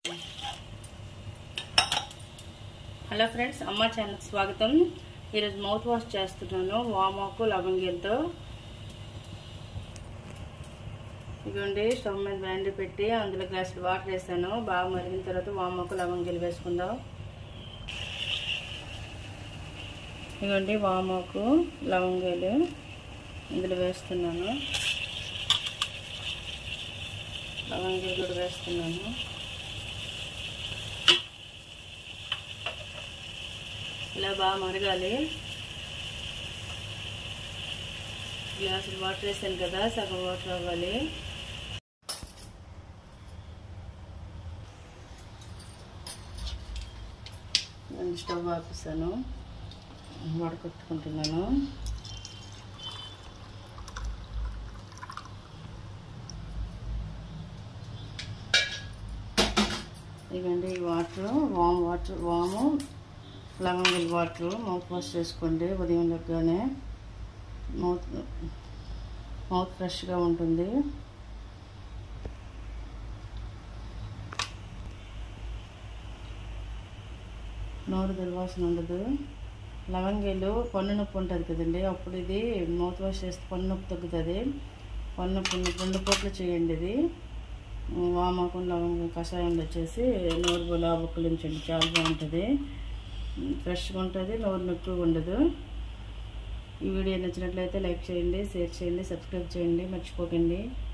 hello friends అమ్మ channel స్వాగతం ఈరోజు మౌత్ వాష్ చేస్తున్నాను వామాకు లవంగిలతో ఇదిగోండి స్టవ్ మీద బ్యాండీ పెట్టి అందులో గ్లాసులు వాటర్ వేసాను బాగా మరిగిన తర్వాత వామాకు లవంగిలు వేసుకుందాం ఇదిగోండి వామాకు లవంగాలు ఇందులో వేస్తున్నాను లవంగాలు కూడా వేస్తున్నాను ఇలా బాగా మరగాలి గ్లాసులు వాటర్ వేసాను కదా సగం వాటర్ అవ్వాలి నేను స్టవ్ ఆపిస్తాను వడకొట్టుకుంటున్నాను ఇవ్వండి ఈ వాటర్ వామ్ వాటర్ వాము లవంగిల్ వాటర్ మౌత్ వాష్ చేసుకోండి ఉదయం లెగ్గానే మౌత్ మౌత్ ఫ్రెష్గా ఉంటుంది నోరు దుర్వాసన ఉండదు లవంగిలు పన్ను నొప్పి ఉంటుంది కదండి అప్పుడు ఇది మౌత్ వాష్ చేస్తే పన్ను నొప్పి తగ్గుతుంది పన్ను నొప్పి రెండు పూట్లు చేయండి ఇది వామాకు లవంగ కషాయంలో వచ్చేసి నోరు గులాబుక్కులించండి చాలా బాగుంటుంది ఫ్రెష్గా ఉంటుంది నోరు నొప్పిగా ఉండదు ఈ వీడియో నచ్చినట్లయితే లైక్ చేయండి షేర్ చేయండి సబ్స్క్రైబ్ చేయండి మర్చిపోకండి